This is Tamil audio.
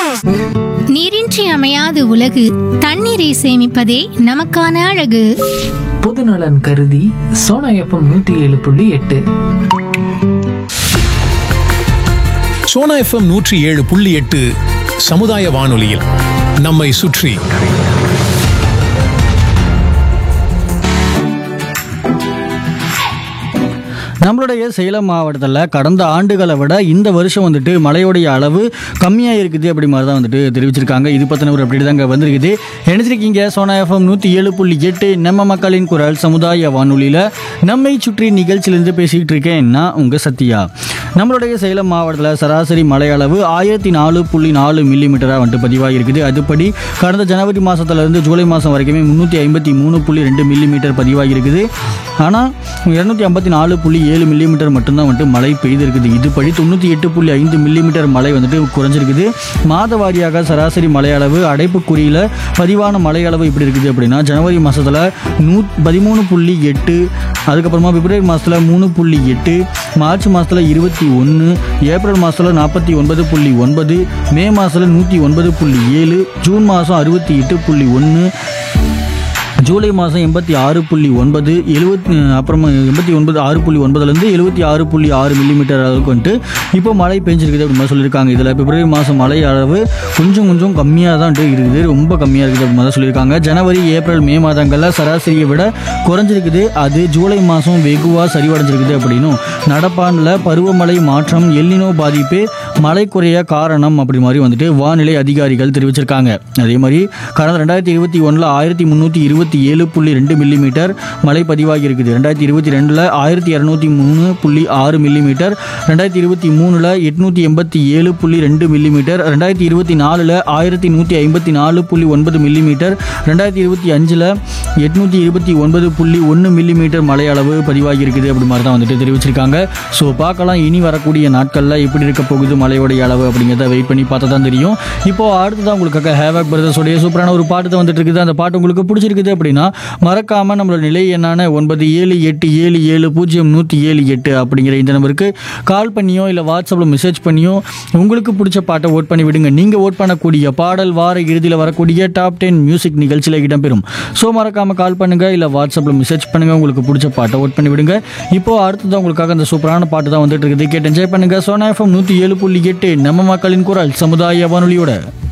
நீரின்றி அமையாது உலகு தண்ணீரை சேமிப்பதே நமக்கான அழகு பொதுநலன் கருதி சோனா எஃப்எம் நூற்றி ஏழு புள்ளி எட்டு சோனா எஃப்எம் நூற்றி ஏழு புள்ளி எட்டு சமுதாய வானொலியில் நம்மை சுற்றி நம்மளுடைய சேலம் மாவட்டத்தில் கடந்த ஆண்டுகளை விட இந்த வருஷம் வந்துட்டு மழையோடைய அளவு கம்மியாக இருக்குது அப்படி மாதிரி தான் வந்துட்டு தெரிவிச்சிருக்காங்க இது பற்றின ஒரு அப்படி தாங்க வந்திருக்குது நினைச்சிருக்கீங்க சோனா எஃப்எம் நூற்றி ஏழு புள்ளி எட்டு நம்ம மக்களின் குரல் சமுதாய வானொலியில் நம்மை சுற்றி நிகழ்ச்சியிலிருந்து பேசிக்கிட்டு இருக்கேன் நான் உங்கள் சத்யா நம்மளுடைய சேலம் மாவட்டத்தில் சராசரி மழை அளவு ஆயிரத்தி நாலு புள்ளி நாலு மில்லிமீட்டராக வந்துட்டு பதிவாகி இருக்குது அதுபடி கடந்த ஜனவரி மாதத்துலேருந்து ஜூலை மாதம் வரைக்குமே முந்நூற்றி ஐம்பத்தி மூணு புள்ளி ரெண்டு மில்லிமீட்டர் பதிவாகி இருக்குது ஆனால் இரநூத்தி ஐம்பத்தி நாலு புள்ளி ஏழு மில்லிமீட்டர் மட்டும்தான் வந்துட்டு மழை பெய்திருக்குது இதுபடி தொண்ணூற்றி எட்டு புள்ளி ஐந்து மில்லிமீட்டர் மழை வந்துட்டு குறைஞ்சிருக்குது மாத வாரியாக சராசரி மழை அளவு அடைப்புக்குறியில் பதிவான மழை அளவு இப்படி இருக்குது அப்படின்னா ஜனவரி மாதத்தில் நூ பதிமூணு புள்ளி எட்டு அதுக்கப்புறமா பிப்ரவரி மாதத்தில் மூணு புள்ளி எட்டு மார்ச் மாதத்தில் இருபத்தி ஒன்று ஏப்ரல் மாதத்தில் நாற்பத்தி ஒன்பது புள்ளி ஒன்பது மே மாதத்தில் நூற்றி ஒன்பது புள்ளி ஏழு ஜூன் மாதம் அறுபத்தி எட்டு புள்ளி ஒன்று ஜூலை மாதம் எண்பத்தி ஆறு புள்ளி ஒன்பது எழுபத்தி அப்புறமா எண்பத்தி ஒன்பது ஆறு புள்ளி ஒன்பதுலேருந்து எழுபத்தி ஆறு புள்ளி ஆறு மில்லிமீட்டர் அளவுக்கு வந்துட்டு இப்போ மழை பெஞ்சிருக்குது அப்படின்னு மாதிரி சொல்லியிருக்காங்க இதில் பிப்ரவரி மாதம் மழை அளவு கொஞ்சம் கொஞ்சம் கம்மியாக தான் வந்துட்டு இருக்குது ரொம்ப கம்மியாக இருக்குது அப்படின்னு மாதிரி சொல்லியிருக்காங்க ஜனவரி ஏப்ரல் மே மாதங்களில் சராசரியை விட குறைஞ்சிருக்குது அது ஜூலை மாதம் வெகுவாக சரிவடைஞ்சிருக்குது அப்படின்னும் நடப்பாண்டில் பருவமழை மாற்றம் எல்லினோ பாதிப்பு மழை குறைய காரணம் அப்படி மாதிரி வந்துட்டு வானிலை அதிகாரிகள் தெரிவிச்சிருக்காங்க அதே மாதிரி கடந்த ரெண்டாயிரத்தி இருபத்தி ஒன்றில் ஆயிரத்தி முந்நூற்றி இருபத்தி ஏழு புள்ளி ரெண்டு மில்லிமீட்டர் மழை பதிவாகி இருக்குது ரெண்டாயிரத்தி இருபத்தி ரெண்டில் ஆயிரத்தி இரநூத்தி மூணு புள்ளி ஆறு மில்லிமீட்டர் ரெண்டாயிரத்தி இருபத்தி மூணில் எட்நூற்றி எண்பத்தி ஏழு புள்ளி ரெண்டு மில்லிமீட்டர் ரெண்டாயிரத்தி இருபத்தி நாலில் ஆயிரத்தி நூற்றி ஐம்பத்தி நாலு புள்ளி ஒன்பது மில்லிமீட்டர் ரெண்டாயிரத்தி இருபத்தி அஞ்சில் எட்நூற்றி இருபத்தி ஒன்பது புள்ளி ஒன்று மில்லிமீட்டர் மழை அளவு பதிவாகி இருக்குது அப்படி மாதிரி தான் வந்துட்டு தெரிவிச்சிருக்காங்க ஸோ பார்க்கலாம் இனி வரக்கூடிய நாட்களில் எப்படி இருக்க போகுது மழையோடைய அளவு அப்படிங்கிறத வெயிட் பண்ணி பார்த்தா தான் தெரியும் இப்போ அடுத்ததான் உங்களுக்காக ஹேவாக் பிரதர்ஸோடைய சூப்பரான ஒரு பாட்டு தான் வந்துட்டு இருக்குது அந்த பாட்டு உங்களுக்கு பிடிச்சிருக்குது அப்படின்னா மறக்காம நம்மளோட நிலை என்னான ஒன்பது ஏழு எட்டு ஏழு ஏழு பூஜ்ஜியம் நூற்றி ஏழு எட்டு அப்படிங்கிற இந்த நம்பருக்கு கால் பண்ணியோ இல்லை வாட்ஸ்அப்பில் மெசேஜ் பண்ணியோ உங்களுக்கு பிடிச்ச பாட்டை ஓட் பண்ணி விடுங்க நீங்கள் ஓட் பண்ணக்கூடிய பாடல் வார இறுதியில் வரக்கூடிய டாப் டென் மியூசிக் நிகழ்ச்சியில் இடம்பெறும் ஸோ மறக்காம கால் பண்ணுங்க இல்லை வாட்ஸ்அப்பில் மெசேஜ் பண்ணுங்க உங்களுக்கு பிடிச்ச பாட்டை ஓட் பண்ணி விடுங்க இப்போ அடுத்ததான் உங்களுக்காக அந்த சூப்பரான பாட்டு தான் வந்துட்டு இருக்குது கேட்டு என்ஜாய் பண்ணுங்க சோனா எஃப்எம் நூற்றி ஏழு புள்ளி எட்டு நம்ம மக்களின் குரல் சமுதாய வானொலியோட